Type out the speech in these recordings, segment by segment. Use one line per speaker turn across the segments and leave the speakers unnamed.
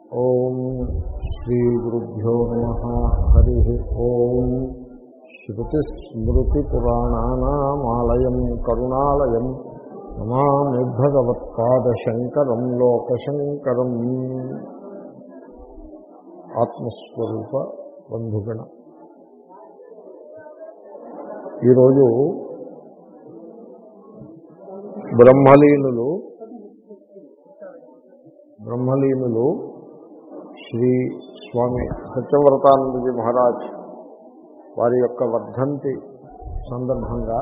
ఓం శ్రీ గురుభ్యో నమ హరి ఓం శ్రుతిస్మృతిపురాణానామాలయం కరుణాలయం నమామి భగవత్పాదశంకరం లోకశంకరం ఆత్మస్వరూప బంధుగణ ఈరోజు బ్రహ్మలీనులు బ్రహ్మలీనులు శ్రీ స్వామి సత్యవ్రతానందజీ మహారాజ్ వారి యొక్క వర్ధంతి సందర్భంగా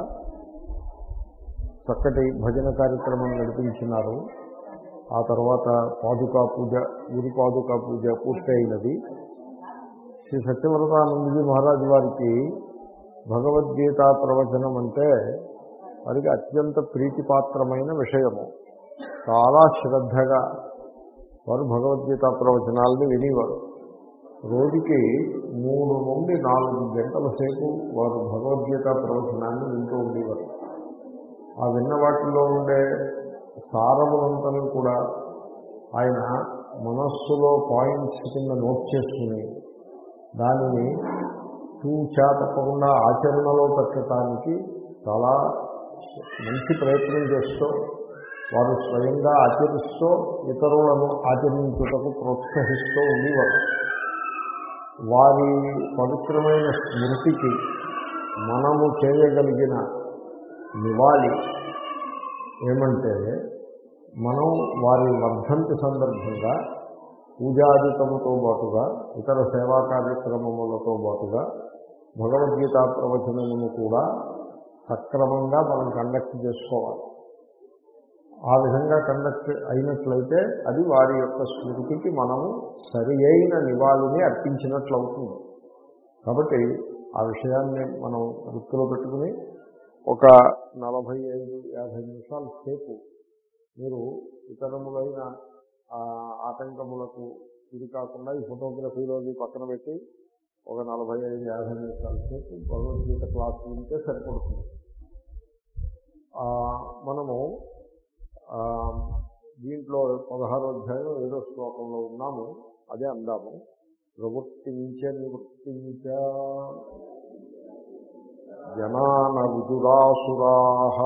చక్కటి భజన కార్యక్రమం నడిపించినారు ఆ తర్వాత పాదుకా పూజ గురు పాదుకా పూజ పూర్తయినది శ్రీ సత్యవ్రతానందజీ మహారాజ్ వారికి భగవద్గీత ప్రవచనం అంటే వారికి అత్యంత ప్రీతిపాత్రమైన విషయము చాలా శ్రద్ధగా వారు భగవద్గీత ప్రవచనాలను వినేవారు రోజుకి మూడు నుండి నాలుగు గంటల సేపు వారు భగవద్గీత ప్రవచనాన్ని వింటూ ఉండేవారు ఆ విన్న వాటిలో ఉండే సారములంతను కూడా ఆయన మనస్సులో పాయింట్స్ కింద నోట్ చేసుకుని దానిని తూచా తప్పకుండా ఆచరణలో పెట్టడానికి చాలా మంచి ప్రయత్నం చేస్తూ వారు స్వయంగా ఆచరిస్తూ ఇతరులను ఆచరించుటకు ప్రోత్సహిస్తూ ఉండేవారు వారి పవిత్రమైన స్మృతికి మనము చేయగలిగిన నివాళి ఏమంటే మనం వారి వర్ధంతి సందర్భంగా పూజాధికముతో పాటుగా ఇతర సేవా కార్యక్రమములతో పాటుగా భగవద్గీత ప్రవచనమును కూడా సక్రమంగా మనం కండక్ట్ చేసుకోవాలి ఆ విధంగా కండక్ట్ అయినట్లయితే అది వారి యొక్క స్మృతికి మనము సరి అయిన నివాళిని అర్పించినట్లు అవుతుంది కాబట్టి ఆ విషయాన్ని మనం వృత్తిలో పెట్టుకుని ఒక నలభై ఐదు యాభై నిమిషాల సేపు మీరు ఇతరములైన ఆటంకములకు ఇది కాకుండా ఈ ఫోటోగ్రఫీలోది పక్కన పెట్టి ఒక నలభై ఐదు యాభై నిమిషాల సేపు భగవద్గీత క్లాస్ వింటే సరిపడుతుంది మనము దీంట్లో పదహారో అధ్యాయం ఏదో శ్లోకంలో ఉన్నాము అదే అందాము ప్రవృత్తించ నివృత్తించ జనాన విదురాసురా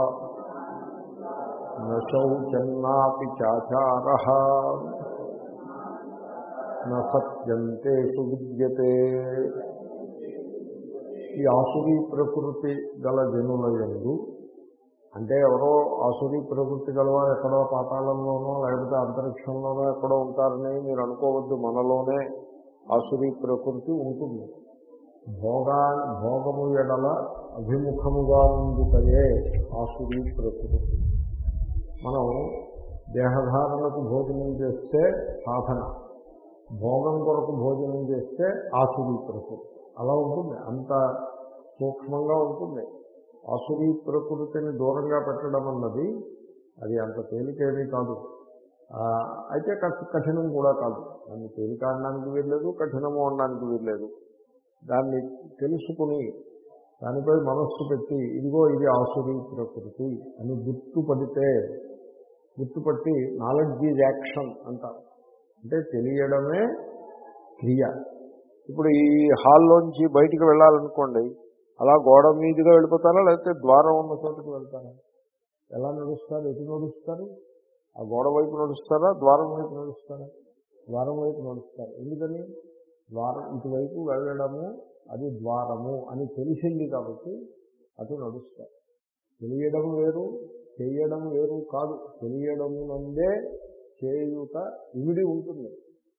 నౌచన్నాపి చాచార నత్యంతేషు విద్యతే ఈ ఆసురీ ప్రకృతి గల జనుల ఎందు అంటే ఎవరో ఆసురీ ప్రవృత్తి గలవారు ఎక్కడో పాతాళంలోనో లేకపోతే అంతరిక్షంలోనో ఎక్కడో ఉంటారని మీరు అనుకోవద్దు మనలోనే ఆసురీ ప్రకృతి ఉంటుంది భోగా భోగము ఎడల అభిముఖముగా ఉండుటయే ఆసురీ ప్రకృతి మనం దేహధారణకు భోజనం చేస్తే సాధన భోగం కొరకు భోజనం చేస్తే ఆసురీ ప్రకృతి అలా ఉంటుంది అంత సూక్ష్మంగా ఉంటుంది ఆసురీ ప్రకృతిని దూరంగా పెట్టడం అన్నది అది అంత తేలికేమీ కాదు అయితే కఠినం కూడా కాదు దాన్ని తేలిక అనడానికి వీల్లేదు కఠినము అనడానికి వీల్లేదు దాన్ని తెలుసుకుని దానిపై మనస్సు పెట్టి ఇదిగో ఇది ఆసురీ ప్రకృతి అని గుర్తుపడితే గుర్తుపట్టి నాలెడ్జ్ ఈజ్ యాక్షన్ అంటారు అంటే తెలియడమే క్రియ ఇప్పుడు ఈ హాల్లోంచి బయటికి వెళ్ళాలనుకోండి అలా గోడ మీదుగా వెళ్ళిపోతారా లేకపోతే ద్వారం ఉన్న చోటుకు వెళ్తారా ఎలా నడుస్తారు ఎటు నడుస్తారు ఆ గోడ వైపు నడుస్తారా ద్వారం వైపు నడుస్తారా ద్వారం వైపు నడుస్తారు ఎందుకని ద్వారం ఇటువైపు వెళ్ళడము అది ద్వారము అని తెలిసింది కాబట్టి అటు నడుస్తారు తెలియడం వేరు చేయడం వేరు కాదు తెలియడము నందే చేయుట ఇమిడి ఉంటుంది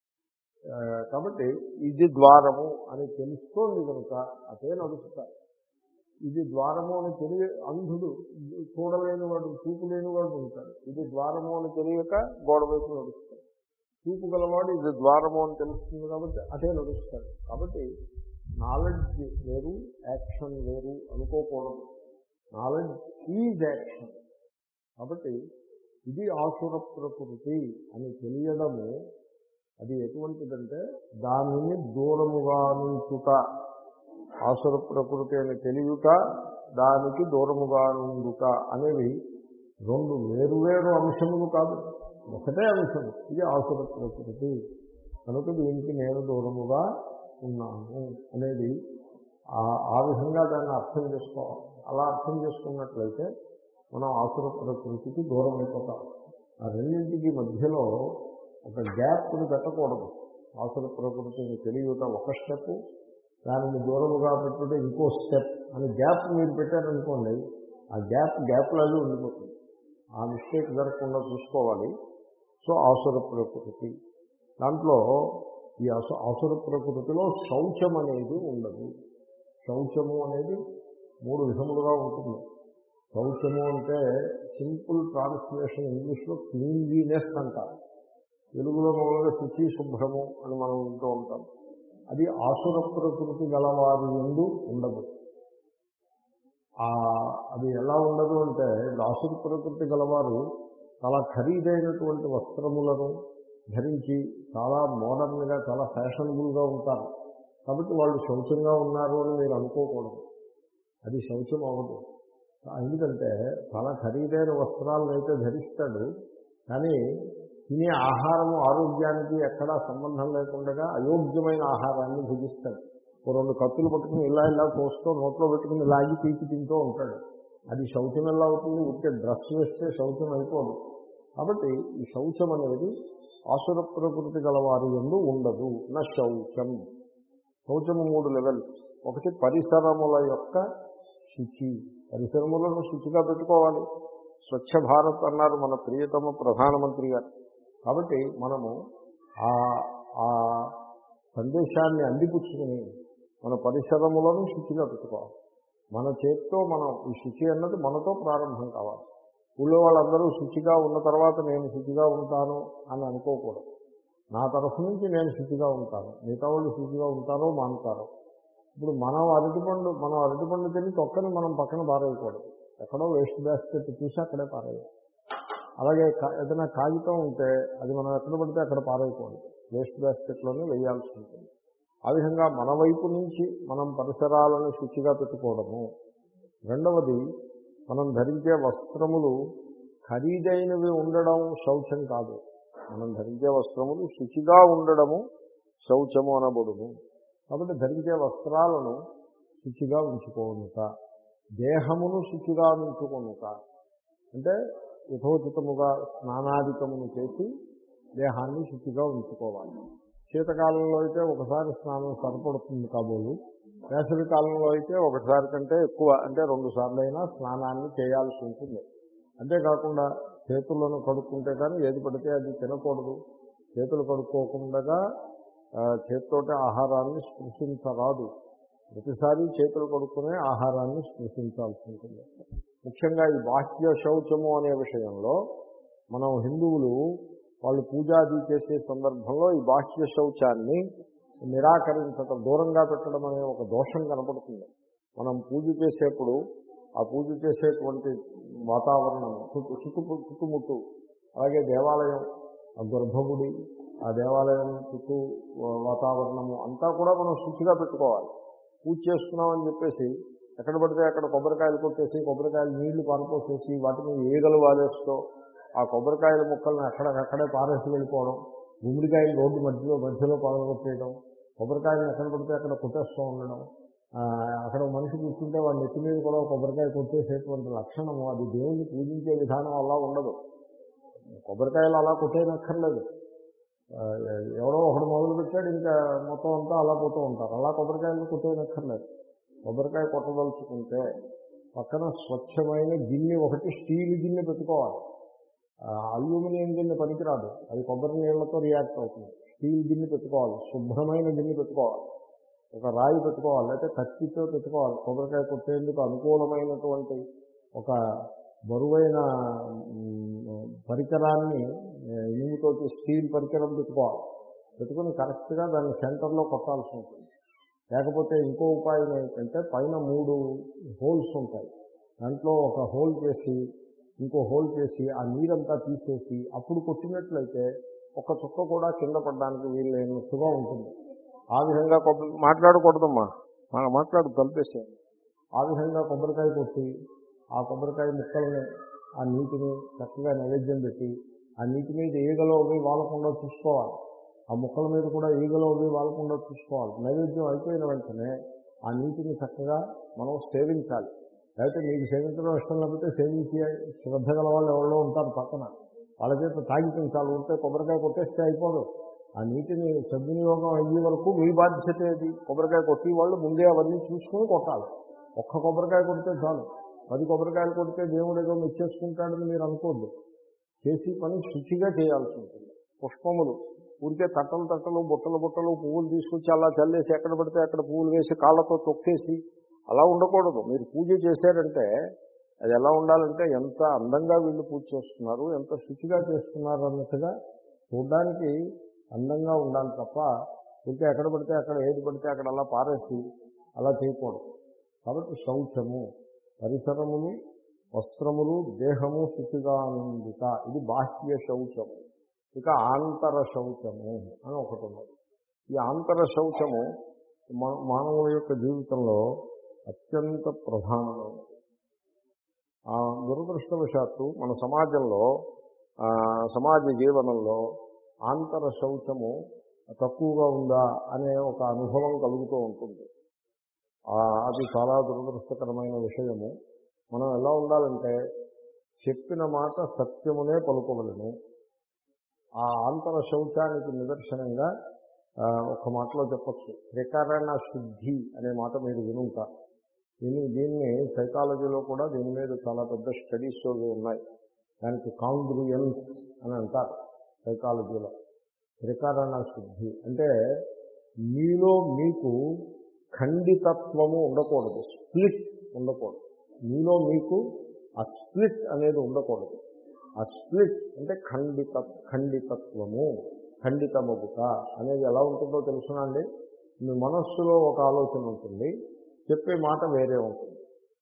కాబట్టి ఇది ద్వారము అని తెలుస్తోంది కనుక అదే నడుస్తారు ఇది ద్వారము అని తెలియ అంధుడు చూడలేని వాడు చూపు లేని వాడు ఉంటాడు ఇది ద్వారము అని తెలియక గోడ వైపు నడుస్తాడు చూపు గలవాడు ఇది ద్వారము అని తెలుస్తుంది కాబట్టి అదే నడుస్తాడు కాబట్టి నాలెడ్జ్ వేరు యాక్షన్ వేరు అనుకోకూడదు నాలెడ్జ్ ఈజ్ యాక్షన్ కాబట్టి ఇది ఆసుర ప్రకృతి అని తెలియడము అది ఎటువంటిదంటే దానిని దూరముగా నుంచుట ఆసుర ప్రకృతి అని తెలియట దానికి దూరముగా నుండుట అనేవి రెండు వేరువేరు అంశములు కాదు ఒకటే అంశం ఇది ఆసుర ప్రకృతి కనుక దీనికి నేను దూరముగా ఉన్నాను అనేది ఆ- ఆ విధంగా దాన్ని అర్థం చేసుకోవాలి అలా అర్థం చేసుకున్నట్లయితే మనం ఆసుర ప్రకృతికి దూరం అయిపోతాం ఆ రెండింటికి మధ్యలో ఒక గ్యాప్ని పెట్టకూడదు ఆసుర ప్రకృతిని తెలియట ఒక స్టెప్ దానిని దూరముగా పెట్టుకుంటే ఇంకో స్టెప్ అని గ్యాప్ మీరు పెట్టారనుకోండి ఆ గ్యాప్ గ్యాప్ లాగే ఉండిపోతుంది ఆ మిస్టేక్ జరగకుండా చూసుకోవాలి సో ఆసుర ప్రకృతి దాంట్లో ఈ అసు ఆసుర ప్రకృతిలో శౌచం అనేది ఉండదు శౌచము అనేది మూడు విధములుగా ఉంటుంది శౌచము అంటే సింపుల్ ట్రాన్స్లేషన్ ఇంగ్లీష్లో క్లీన్లీనెస్ అంటారు తెలుగులో మామూలుగా శుచి శుభ్రము అని మనం వింటూ ఉంటాం అది ఆసుర ప్రకృతి గలవారి ఎందు ఉండదు ఆ అది ఎలా ఉండదు అంటే ఆసుర ప్రకృతి గలవారు చాలా ఖరీదైనటువంటి వస్త్రములను ధరించి చాలా మోడర్న్గా చాలా ఫ్యాషనబుల్గా ఉంటారు కాబట్టి వాళ్ళు శౌచంగా ఉన్నారు అని మీరు అనుకోకూడదు అది శౌచం అవ్వదు ఎందుకంటే చాలా ఖరీదైన వస్త్రాలను అయితే ధరిస్తాడు కానీ తినే ఆహారము ఆరోగ్యానికి ఎక్కడా సంబంధం లేకుండా అయోగ్యమైన ఆహారాన్ని భుజిస్తాడు ఓ రెండు కత్తులు పట్టుకుని ఇలా ఇలా కోస్తూ నోట్లో పెట్టుకుని లాగి పీకి తింటూ ఉంటాడు అది శౌచం ఎలా అవుతుంది ఉంటే డ్రెస్ వేస్తే శౌచం అయిపోదు కాబట్టి ఈ శౌచం అనేది ఆసుర ప్రకృతి గలవారి ఎందు ఉండదు నా శౌచం శౌచము మూడు లెవెల్స్ ఒకటి పరిసరముల యొక్క శుచి పరిసరములను శుచిగా పెట్టుకోవాలి స్వచ్ఛ భారత్ అన్నారు మన ప్రియతమ ప్రధానమంత్రి గారు కాబట్టి మనము ఆ ఆ సందేశాన్ని అందిపుచ్చుకుని మన పరిసరములను శుచిగా పెట్టుకోవాలి మన చేతితో మనం ఈ శుచి అన్నది మనతో ప్రారంభం కావాలి ఊళ్ళో వాళ్ళందరూ శుచిగా ఉన్న తర్వాత నేను శుచిగా ఉంటాను అని అనుకోకూడదు నా తరఫు నుంచి నేను శుచిగా ఉంటాను మిగతా వాళ్ళు శుచిగా ఉంటారో మానుతారో ఇప్పుడు మనం అరటిపండు మనం అరటిపండు తిని తొక్కని మనం పక్కన పారేయకూడదు ఎక్కడో వేస్ట్ బాస్కెట్ చూసి అక్కడే పారేయాలి అలాగే కా- ఏదైనా కాగితం ఉంటే అది మనం ఎక్కడ పడితే అక్కడ పారేయకూడదు వేస్ట్ బాస్కెట్లోనే వేయాల్సి ఉంటుంది ఆ విధంగా మన వైపు నుంచి మనం పరిసరాలను శుచిగా పెట్టుకోవడము రెండవది మనం ధరించే వస్త్రములు ఖరీదైనవి ఉండడం శౌచం కాదు మనం ధరించే వస్త్రములు శుచిగా ఉండడము శౌచము అనబడును కాబట్టి ధరించే వస్త్రాలను శుచిగా ఉంచుకోనుక దేహమును శుచిగా ఉంచుకొనుక అంటే యథోచితముగా స్నానాధికమును చేసి దేహాన్ని శుచిగా ఉంచుకోవాలి శీతకాలంలో అయితే ఒకసారి స్నానం సరిపడుతుంది కాబోలు వేసవి కాలంలో అయితే ఒకసారి కంటే ఎక్కువ అంటే రెండు సార్లు అయినా స్నానాన్ని చేయాల్సి ఉంటుంది అంతేకాకుండా చేతులను కడుక్కుంటే కానీ ఏది పడితే అది తినకూడదు చేతులు కడుక్కోకుండా ఆ, చేతితోటి ఆహారాన్ని స్పృశించరాదు ప్రతిసారి చేతులు కడుక్కునే ఆహారాన్ని స్పృశించాల్సి ఉంటుంది ముఖ్యంగా ఈ బాహ్య శౌచము అనే విషయంలో మనం హిందువులు వాళ్ళు పూజాది చేసే సందర్భంలో ఈ బాహ్య శౌచాన్ని నిరాకరించటం దూరంగా పెట్టడం అనే ఒక దోషం కనపడుతుంది మనం పూజ చేసేప్పుడు ఆ పూజ చేసేటువంటి వాతావరణం చుట్టు చుట్టు చుట్టుముట్టు అలాగే దేవాలయం ఆ గర్భగుడి ఆ దేవాలయం చుట్టూ వాతావరణము అంతా కూడా మనం శుచిగా పెట్టుకోవాలి పూజ చేసుకున్నామని చెప్పేసి ఎక్కడ పడితే అక్కడ కొబ్బరికాయలు కొట్టేసి కొబ్బరికాయలు నీళ్లు పారిపోసేసి వాటి మీద ఈగలు వాలేస్తూ ఆ కొబ్బరికాయల ముక్కల్ని అక్కడికక్కడే పారేసి వెళ్ళిపోవడం గుమ్మడికాయలు రోడ్డు మధ్యలో మధ్యలో పాల్గొట్టేయడం కొబ్బరికాయలు ఎక్కడ పడితే అక్కడ కొట్టేస్తూ ఉండడం ఆ, అక్కడ ఒక మనిషి కూర్చుంటే వాడి నెత్తి మీద కూడా ఒక కొబ్బరికాయ కొట్టేసేటువంటి లక్షణము అది దేవుణ్ణి పూజించే విధానం అలా ఉండదు కొబ్బరికాయలు అలా కొట్టేయనక్కర్లేదు ఆ, ఎవడో ఒకడు మొదలు పెట్టాడు ఇంకా మొత్తం అంతా అలా పోతూ ఉంటారు అలా కొబ్బరికాయలు కొట్టేయనక్కర్లేదు కొబ్బరికాయ కొట్టదలుచుకుంటే పక్కన స్వచ్ఛమైన గిన్నె ఒకటి స్టీల్ గిన్నె పెట్టుకోవాలి ఆ, అల్యూమినియం గిన్నె పనికిరాదు అది కొబ్బరి నీళ్లతో రియాక్ట్ అవుతుంది స్టీల్ గిన్నె పెట్టుకోవాలి శుభ్రమైన గిన్నె పెట్టుకోవాలి ఒక రాయి పెట్టుకోవాలి లేకపోతే కత్తితో పెట్టుకోవాలి కొబ్బరికాయ కొట్టేందుకు అనుకూలమైనటువంటి ఒక బరువైన మ్, పరికరాన్ని ఇనుముతోటి స్టీల్ పరికరం పెట్టుకోవాలి పెట్టుకుని కరెక్ట్గా దాన్ని సెంటర్లో కొట్టాల్సి ఉంటుంది లేకపోతే ఇంకో ఉపాయం ఏంటంటే పైన మూడు హోల్స్ ఉంటాయి దాంట్లో ఒక హోల్ చేసి ఇంకో హోల్ చేసి ఆ నీరంతా తీసేసి అప్పుడు కొట్టినట్లయితే ఒక చుక్క కూడా కింద పడడానికి వీలు లేనట్టుగా ఉంటుంది ఆ విధంగా కొబ్బరి మాట్లాడకూడదమ్మా మా- మాట్లాడు తలిపేసాను ఆ విధంగా కొబ్బరికాయ కొట్టి ఆ కొబ్బరికాయ ముక్కల్ని ఆ నీటిని చక్కగా నైవేద్యం పెట్టి ఆ నీటి మీద ఈగలో అవి వాలకుండా చూసుకోవాలి ఆ ముక్కల మీద కూడా ఈగలు అవి వాళ్ళకుండా చూసుకోవాలి నైవేద్యం అయిపోయిన వెంటనే ఆ నీటిని చక్కగా మనం సేవించాలి లేకపోతే మీకు సేవించడం ఇష్టం లేకపోతే సేవించి శ్రద్ధ గల వాళ్ళు ఎవరో ఉంటారు పక్కన వాళ్ళ చేత తాగిపించాలి ఉంటే కొబ్బరికాయ కొట్టేస్తే అయిపోదు ఆ నీటిని సద్వినియోగం అయ్యే వరకు మీ బాధ్యత ఏది కొబ్బరికాయ కొట్టి వాళ్ళు ముందే అవన్నీ చూసుకుని కొట్టాలి ఒక్క కొబ్బరికాయ కొడితే చాలు పది కొబ్బరికాయలు కొడితే దేవుడు ఏదో మెచ్చేసుకుంటాడని మీరు అనుకోద్దు చేసి పని శుచిగా చేయాల్సి ఉంటుంది పుష్పములు ఊరికే తట్టలు తట్టలు బుట్టలు బుట్టలు పువ్వులు తీసుకొచ్చి అలా చల్లేసి ఎక్కడ పడితే అక్కడ పువ్వులు వేసి కాళ్ళతో తొక్కేసి అలా ఉండకూడదు మీరు పూజ చేశారంటే అది ఎలా ఉండాలంటే ఎంత అందంగా వీళ్ళు పూజ చేస్తున్నారు ఎంత శుచిగా చేస్తున్నారు అన్నట్టుగా చూడడానికి అందంగా ఉండాలి తప్ప ఇంకా ఎక్కడ పడితే అక్కడ ఏది పడితే అక్కడ అలా పారేసి అలా చేయకూడదు కాబట్టి శౌచము పరిసరములు వస్త్రములు దేహము శుచిగా నిందిత ఇది బాహ్య శౌచము ఇక ఆంతర శౌచము అని ఒకటి ఉన్నది ఈ ఆంతర శౌచము మా- మానవుల యొక్క జీవితంలో అత్యంత ప్రధానమైనది ఆ దురదృష్టవశాత్తు మన సమాజంలో ఆ, సమాజ జీవనంలో ఆంతర శౌచము తక్కువగా ఉందా అనే ఒక అనుభవం కలుగుతూ ఉంటుంది ఆ, అది చాలా దురదృష్టకరమైన విషయము మనం ఎలా ఉండాలంటే చెప్పిన మాట సత్యమునే పలుకోవలను ఆ ఆంతర శౌచానికి నిదర్శనంగా ఆ, ఒక మాటలో చెప్పచ్చు త్రికరణ శుద్ధి అనే మాట మీరు వినుంటారు దీన్ని దీన్ని సైకాలజీలో కూడా దీని మీద చాలా పెద్ద స్టడీస్ అవి ఉన్నాయి దానికి కాంగ్రుయన్స్ అని అంటారు సైకాలజీలో త్రికరణ శుద్ధి అంటే మీలో మీకు ఖండితత్వము ఉండకూడదు స్ప్లిట్ ఉండకూడదు మీలో మీకు ఆ స్ప్లిట్ అనేది ఉండకూడదు ఆ స్ప్లిట్ అంటే ఖండిత ఖండితత్వము ఖండితమగుట అనేది ఎలా ఉంటుందో తెలుసునండి మీ మనస్సులో ఒక ఆలోచన ఉంటుంది చెప్పే మాట వేరే ఉంటుంది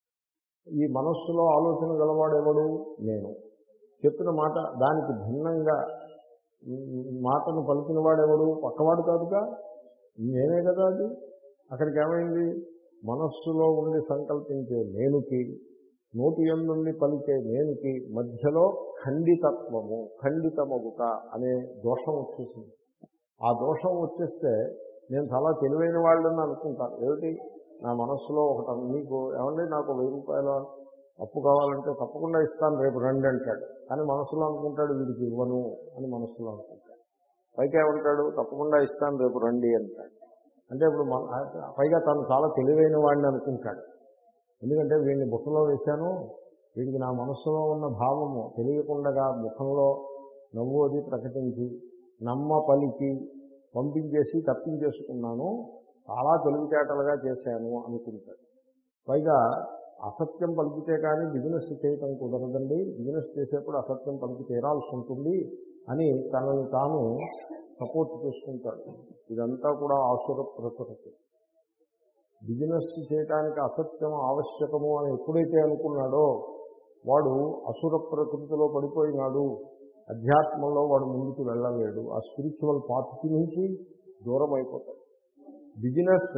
ఈ మనస్సులో ఆలోచన గలవాడు ఎవడు నేను చెప్పిన మాట దానికి భిన్నంగా ఉమ్, మాటను పలికిన వాడెవడు పక్కవాడు కాదుగా నేనే కదా అది అక్కడికి ఏమైంది మనస్సులో ఉండి సంకల్పించే నేనుకి నోటి ఎందుండి పలికే నేనుకి మధ్యలో ఖండితత్వము ఖండితమగుట అనే దోషం వచ్చేసింది ఆ దోషం వచ్చేస్తే నేను చాలా తెలివైన వాళ్ళని అనుకుంటాను ఏమిటి నా మనస్సులో ఒకటి మీకు ఏమండి నాకు వెయ్యి రూపాయల అప్పు కావాలంటే తప్పకుండా ఇస్తాను రేపు రండి అంటాడు కానీ మనసులో అనుకుంటాడు వీడికి ఇవ్వను అని మనసులో అనుకుంటాడు పైకి ఏమంటాడు తప్పకుండా ఇస్తాను రేపు రండి అంటాడు అంటే ఇప్పుడు మన పైగా తను చాలా తెలివైన వాడిని అనుకుంటాడు ఎందుకంటే వీడిని బుట్టలో వేశాను వీడికి నా మనస్సులో ఉన్న భావము తెలియకుండా ముఖంలో నవ్వు అది ప్రకటించి నమ్మ పలికి పంపించేసి తప్పించేసుకున్నాను చాలా తెలివితేటలుగా చేశాను అనుకుంటాడు పైగా అసత్యం పలికితే కానీ బిజినెస్ చేయటం కుదరదండి బిజినెస్ చేసేప్పుడు అసత్యం పలికి తీరాల్సి ఉంటుంది అని తనని తాను సపోర్ట్ చేసుకుంటాడు ఇదంతా కూడా ఆసుర ప్రకృతి బిజినెస్ చేయడానికి అసత్యం ఆవశ్యకము అని ఎప్పుడైతే అనుకున్నాడో వాడు అసుర ప్రకృతిలో పడిపోయినాడు అధ్యాత్మంలో వాడు ముందుకు వెళ్ళలేడు ఆ స్పిరిచువల్ పాత్కి నుంచి దూరం అయిపోతాడు బిజినెస్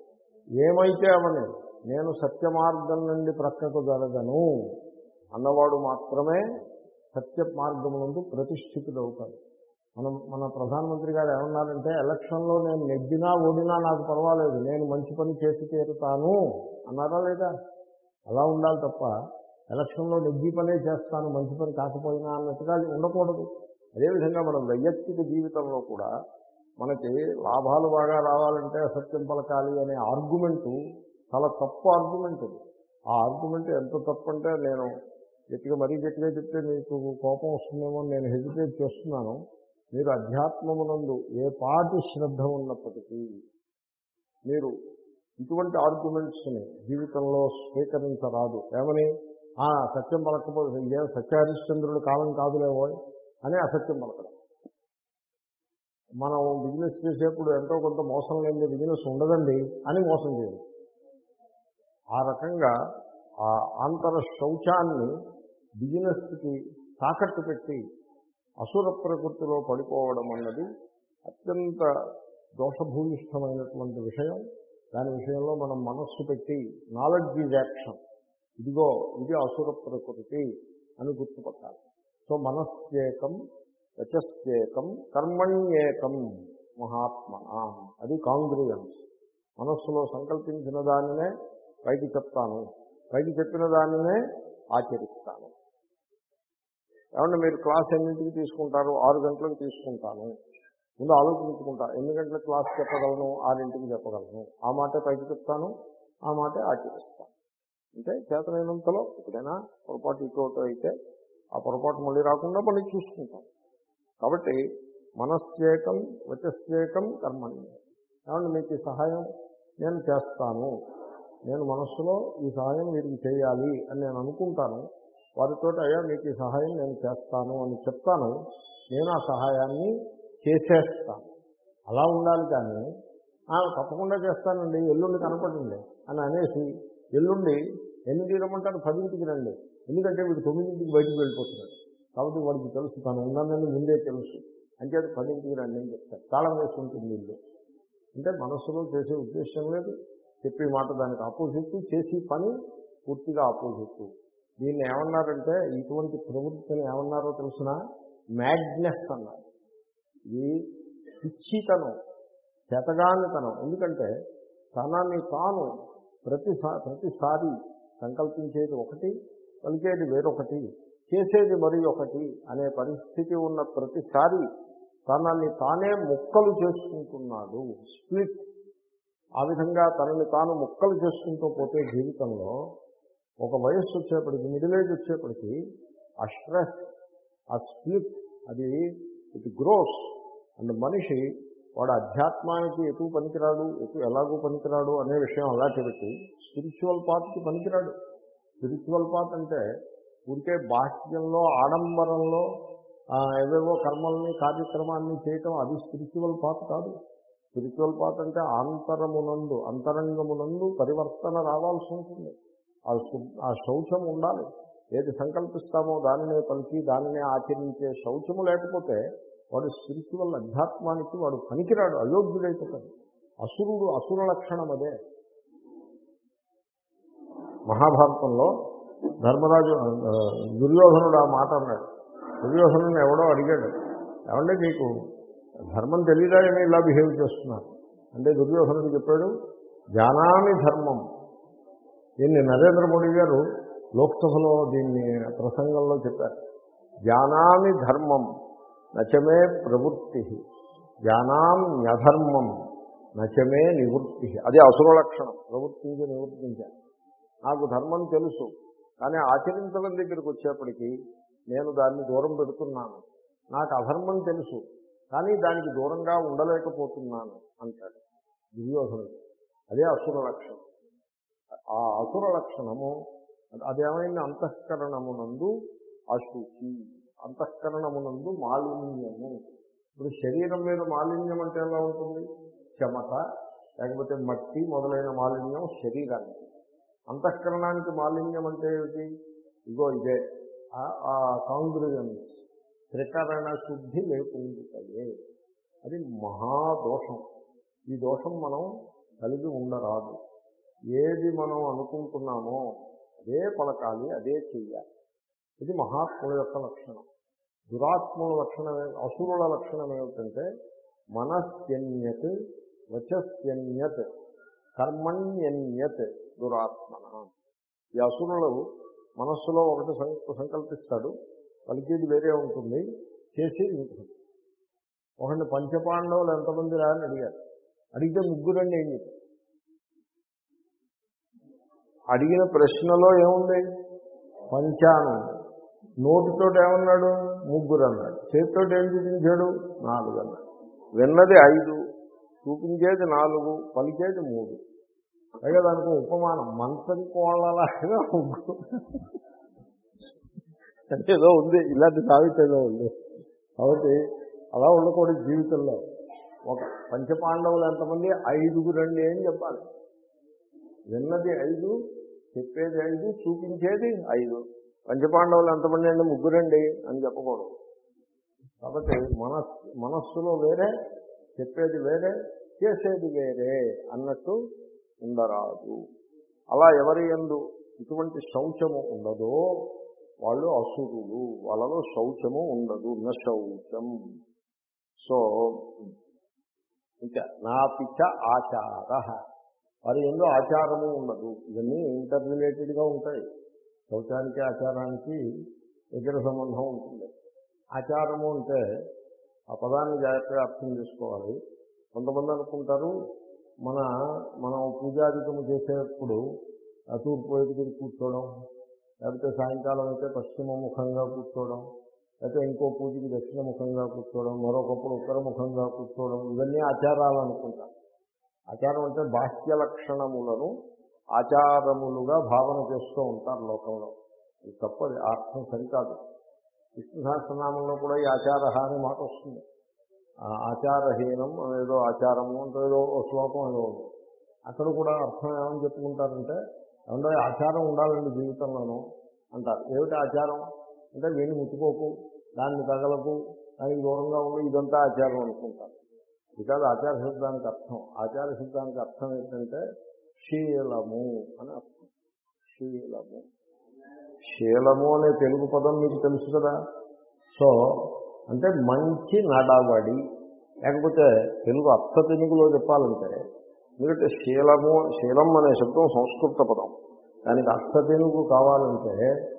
ఏమైతే అవని నేను సత్య మార్గం నుండి ప్రక్కకు జరగను అన్నవాడు మాత్రమే సత్య మార్గం నుండి ప్రతిష్ఠితుడవుతాడు మనం మన ప్రధానమంత్రి గారు ఏమన్నారంటే ఎలక్షన్లో నేను నెగ్గినా ఓడినా నాకు పర్వాలేదు నేను మంచి పని చేసి తీరుతాను అన్నారా లేదా అలా ఉండాలి తప్ప ఎలక్షన్లో నెగ్గి పనే చేస్తాను మంచి పని కాకపోయినా అన్నట్టుగా ఉండకూడదు అదేవిధంగా మనం వైయక్తిక జీవితంలో కూడా మనకి లాభాలు బాగా రావాలంటే అసత్యం పలకాలి అనే ఆర్గ్యుమెంటు చాలా తప్పు ఆర్గ్యుమెంట్ అది ఆ ఆర్గ్యుమెంట్ ఎంత తప్పు అంటే నేను గట్టిగా మరీ గట్టిగా చెప్తే మీకు కోపం వస్తుందేమో అని నేను హెజిటేట్ చేస్తున్నాను మీరు అధ్యాత్మమునందు ఏ పాటి శ్రద్ధ ఉన్నప్పటికీ మీరు ఇటువంటి ఆర్గ్యుమెంట్స్ని జీవితంలో స్వీకరించరాదు ఏమని "ఆ, సత్యం పలకపోతే ఇదేం సత్యహరిశ్చంద్రుడు కాలం కాదులేవో అని అసత్యం పలకడం మనం బిజినెస్ చేసేప్పుడు ఎంతో కొంత మోసం లేని బిజినెస్ ఉండదండి అని మోసం చేయదు ఆ రకంగా ఆ ఆంతర శౌచాన్ని బిజినెస్కి తాకట్టు పెట్టి అసుర ప్రకృతిలో పడిపోవడం అన్నది అత్యంత దోషభూయిష్టమైనటువంటి విషయం దాని విషయంలో మనం మనస్సు పెట్టి నాలెడ్జ్ ఈజ్ యాక్షన్ ఇదిగో ఇది అసుర ప్రకృతి అని గుర్తుపట్టాలి సో మనస్యేకం వచస్యేకం కర్మణ్యేకం మహాత్మన అది కాంగ్రియన్స్ మనస్సులో సంకల్పించిన దానినే పైకి చెప్తాను పైకి చెప్పిన దానినే ఆచరిస్తాను ఏమంటే మీరు క్లాస్ ఎన్నింటికి తీసుకుంటారు ఆరు గంటలకు తీసుకుంటాను ముందు ఆలోచించుకుంటా ఎన్ని గంటలకు క్లాస్ చెప్పగలను ఆరింటికి చెప్పగలను ఆ మాటే పైకి చెప్తాను ఆ మాటే ఆచరిస్తాను అంటే చేతనైనంతలో ఎప్పుడైనా పొరపాటు ఇటు అయితే ఆ పొరపాటు మళ్ళీ రాకుండా మళ్ళీ చూసుకుంటాం కాబట్టి మనస్సేకం వచస్సేకం కర్మణ్యం ఏమంటే మీకు ఈ సహాయం నేను చేస్తాను నేను మనస్సులో ఈ సహాయం వీరికి చేయాలి అని నేను అనుకుంటాను వారితో అయ్యా మీకు ఈ సహాయం నేను చేస్తాను అని చెప్తాను నేను ఆ సహాయాన్ని చేసేస్తాను అలా ఉండాలి కానీ "ఆ, తప్పకుండా చేస్తానండి ఎల్లుండి కనపడండి అని అనేసి ఎల్లుండి ఎనిమిది రమ్మంటారు పదింటికి రండి ఎందుకంటే వీడు తొమ్మిదింటికి బయటకు వెళ్ళిపోతున్నాడు కాబట్టి వాడికి తెలుసు తను ఉన్నానని ముందే తెలుసు అంటే అది పదింటికి రండి అని చెప్తారు తాళం వేసి ఉంటుంది ఇల్లు అంటే మనస్సులో చేసే ఉద్దేశం లేదు చెప్పే మాట దానికి ఆపోజిట్ చేసి పని పూర్తిగా ఆపోజిట్ దీన్ని ఏమన్నారంటే ఇటువంటి ప్రవృత్తిని ఏమన్నారో తెలిసిన మ్యాడ్నెస్ అన్నారు ఇది పిచ్చితనం చేతగానితనం ఎందుకంటే తనని తాను ప్రతిసా ప్రతిసారి సంకల్పించేది ఒకటి పలికేది వేరొకటి చేసేది మరి ఒకటి అనే పరిస్థితి ఉన్న ప్రతిసారి తనని తానే ముక్కలు చేసుకుంటున్నాడు స్ప్లిట్ ఆ విధంగా తనని తాను ముక్కలు చేసుకుంటూ పోతే జీవితంలో ఒక వయస్సు వచ్చేప్పటికి మిడిల్ ఏజ్ వచ్చేప్పటికి ఆ స్ట్రెస్ ఆ స్ప్లిట్ అది ఇట్ గ్రోస్ అండ్ మనిషి వాడు అధ్యాత్మానికి ఎటు పనికిరాడు ఎటు ఎలాగూ పనికిరాడు అనే విషయం అలా పెట్టి స్పిరిచువల్ పాత్కి పనికిరాడు స్పిరిచువల్ పాత్ అంటే ఊరికే బాహ్యంలో ఆడంబరంలో ఆ, ఏవేవో కర్మల్ని కార్యక్రమాన్ని చేయటం అది స్పిరిచువల్ పాత్ కాదు స్పిరిచువల్ పాత్ అంటే ఆంతరమునందు అంతరంగమునందు పరివర్తన రావాల్సి ఉంటుంది ఆ శు- ఆ శౌచం ఉండాలి ఏది సంకల్పిస్తామో దానినే పలికి దానినే ఆచరించే శౌచము లేకపోతే వాడు స్పిరిచువల్ అధ్యాత్మానికి వాడు పనికిరాడు అయోగ్యుడైపోతాడు అసురుడు అసుర లక్షణం అదే మహాభారతంలో ధర్మరాజు ఆ, దుర్యోధనుడు ఆ మాట అన్నాడు దుర్యోధనుని ఎవడో అడిగాడు ఏమంటే మీకు ధర్మం తెలియదా ఏమీ ఇలా బిహేవ్ చేస్తున్నారు అంటే దుర్యోధనుడు చెప్పాడు జానామి ధర్మం దీన్ని నరేంద్ర మోడీ గారు లోక్సభలో దీన్ని ప్రసంగంలో చెప్పారు జానామి ధర్మం నచమే ప్రవృత్తి జానామ్యధర్మం నచమే నివృత్తి అది అసుర లక్షణం ప్రవృత్తించి నివృత్తించాలి నాకు ధర్మం తెలుసు కానీ ఆచరించడం దగ్గరికి వచ్చేప్పటికీ నేను దాన్ని దూరం పెడుతున్నాను నాకు అధర్మం తెలుసు కానీ దానికి దూరంగా ఉండలేకపోతున్నాను అంటాడు దుర్యోధనుడు అదే అసుర లక్షణం ఆ అసుర లక్షణము అదేమైంది అంతఃకరణమునందు అశుచి అంతఃకరణమునందు మాలిన్యము ఇప్పుడు శరీరం మీద మాలిన్యం అంటే ఎలా ఉంటుంది చెమట లేకపోతే మట్టి మొదలైన మాలిన్యం శరీరానికి అంతఃకరణానికి మాలిన్యం అంటే ఏమిటి ఇగో ఇదే ఆ కాంగ్రియన్స్ త్రికరణ శుద్ధి లేకుండాయే అది మహాదోషం ఈ దోషం మనం కలిగి ఉండరాదు ఏది మనం అనుకుంటున్నామో అదే పలకాలి అదే చెయ్యాలి ఇది మహాత్ముల యొక్క లక్షణం దురాత్ముల లక్షణం ఏ- అసురుల లక్షణం ఏమిటంటే మనస్యన్యత్ వచస్యన్యత్ కర్మణ్యన్యత్ దురాత్మన ఈ అసురులు మనస్సులో ఒకటి సం- సంకల్పిస్తాడు పలికేది వేరే ఉంటుంది చేసేది ఉంటుంది ఒకరిని పంచపాండవులు ఎంతమంది రా అని అడిగారు అడిగితే ముగ్గురండి ఏం చెప్పారు అడిగిన ప్రశ్నలో ఏముంది పంచాను నోటితో ఏమన్నాడు ముగ్గురు అన్నాడు చేతితో ఏం చూపించాడు నాలుగు అన్నాడు విన్నది ఐదు చూపించేది నాలుగు పలికేది మూడు పైగా దానికి ఉపమానం మంచం కోళ్ళలాగా ముగ్గురు అంటే ఏదో ఉంది ఇలాంటి సామెత ఏదో ఉంది కాబట్టి అలా ఉండకూడదు జీవితంలో ఒక పంచపాండవులు ఎంతమంది ఐదుగురండి అని చెప్పాలి విన్నది ఐదు చెప్పేది ఐదు చూపించేది ఐదు పంచపాండవులు ఎంతమంది అండి ముగ్గురండి అని చెప్పకూడదు కాబట్టి మనస్ మనస్సులో వేరే చెప్పేది వేరే చేసేది వేరే అన్నట్టు ఉండరాదు అలా ఎవరి ఎందు ఇటువంటి శౌచము ఉండదో వాళ్ళు అసురులు వాళ్ళలో శౌచము ఉండదు న శౌచం సో ఇంకా నా పిచ్చ ఆచార వారి ఎందు ఆచారము ఉండదు ఇవన్నీ ఇంటర్ రిలేటెడ్గా ఉంటాయి శౌచానికి ఆచారానికి దగ్గర సంబంధం ఉంటుంది ఆచారము అంటే ఆ పదాన్ని జాగ్రత్తగా అర్థం చేసుకోవాలి కొంతమంది అనుకుంటారు మన మనం పూజాధికము చేసేటప్పుడు ఆ తూర్పు వైపు తిరిగి కూర్చోవడం లేకపోతే సాయంకాలం అయితే పశ్చిమ ముఖంగా కూర్చోవడం లేకపోతే ఇంకో పూజకి దక్షిణముఖంగా కూర్చోవడం మరొకప్పుడు ఉత్తరముఖంగా కూర్చోవడం ఇవన్నీ ఆచారాలు అనుకుంటాం ఆచారం అంటే బాహ్య లక్షణములను ఆచారములుగా భావన చేస్తూ ఉంటారు లోకంలో ఇది తప్పది ఆ అర్థం సరికాదు విష్ణు సహస్రనామంలో కూడా ఈ ఆచార అనే మాట వస్తుంది ఆ ఆచారహీనం ఏదో ఆచారము అంటే ఏదో ఓ శ్లోకం ఏదో ఉంది అక్కడ కూడా అర్థం ఏమని చెప్పుకుంటారంటే ఏమంటే ఆచారం ఉండాలండి జీవితంలోనూ అంటారు ఏమిటి ఆచారం అంటే వీణి ముట్టుకోకు దాన్ని తగలకు దానికి దూరంగా ఉండి ఇదంతా ఆచారం అనుకుంటారు ఇది కాదు ఆచార శబ్దానికి అర్థం ఆచార శబ్దానికి అర్థం ఏంటంటే శీలము అని అర్థం శీలము శీలము అనే తెలుగు పదం మీకు తెలుసు కదా సో అంటే మంచి నడవడి లేకపోతే తెలుగు అచ్చ తెలుగులో చెప్పాలంటే ఎందుకంటే శీలము శీలం అనే శబ్దం సంస్కృత పదం దానికి అచ్చ తెలుగు కావాలంటే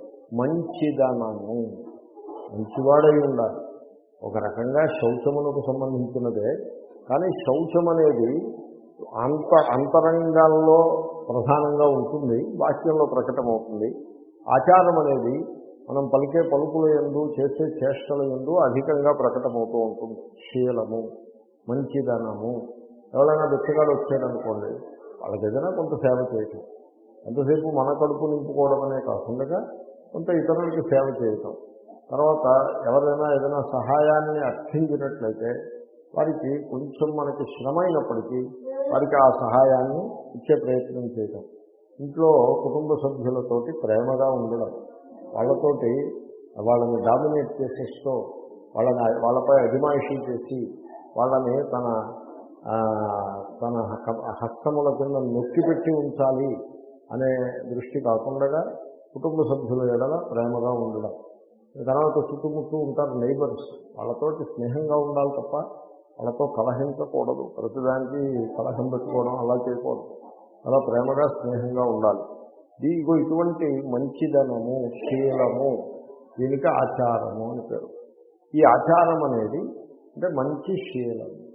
మంచిదనము మంచివాడై ఉండాలి ఒక రకంగా శౌచమునకు సంబంధించినదే కానీ శౌచం అనేది అంత అంతరంగాల్లో ప్రధానంగా ఉంటుంది వాక్యంలో ప్రకటమవుతుంది ఆచారం అనేది మనం పలికే పలుకుల ఎందు చేసే చేష్టల ఎందు అధికంగా ప్రకటమవుతూ ఉంటుంది శీలము మంచిదనము ఎవరైనా బిచ్చగాడు వచ్చాడనుకోండి వాళ్ళకి ఏదైనా కొంత సేవ చేయటం ఎంతసేపు మన కడుపు నింపుకోవడం అనే కాకుండా కొంత ఇతరులకి సేవ చేయటం తర్వాత ఎవరైనా ఏదైనా సహాయాన్ని అర్థించినట్లయితే వారికి కొంచెం మనకి శ్రమ అయినప్పటికీ వారికి ఆ సహాయాన్ని ఇచ్చే ప్రయత్నం చేయటం ఇంట్లో కుటుంబ సభ్యులతోటి ప్రేమగా ఉండడం వాళ్ళతోటి వాళ్ళని డామినేట్ చేసేస్తూ వాళ్ళని వాళ్ళపై అధిమాయిషీ చేసి వాళ్ళని తన ఆ, తన హ- హస్తముల కింద నొక్కి పెట్టి ఉంచాలి అనే దృష్టి కాకుండా కుటుంబ సభ్యుల ఎడల ప్రేమగా ఉండడం తర్వాత చుట్టుముట్టు ఉంటారు నైబర్స్ వాళ్ళతోటి స్నేహంగా ఉండాలి తప్ప వాళ్ళతో కలహించకూడదు ప్రతిదానికి కలహం పెట్టుకోవడం అలా చేయకూడదు అలా ప్రేమగా స్నేహంగా ఉండాలి దీనికో ఇటువంటి మంచిదనము శీలము దీనికి ఆచారము అని పేరు ఈ ఆచారం అనేది అంటే మంచి శీలము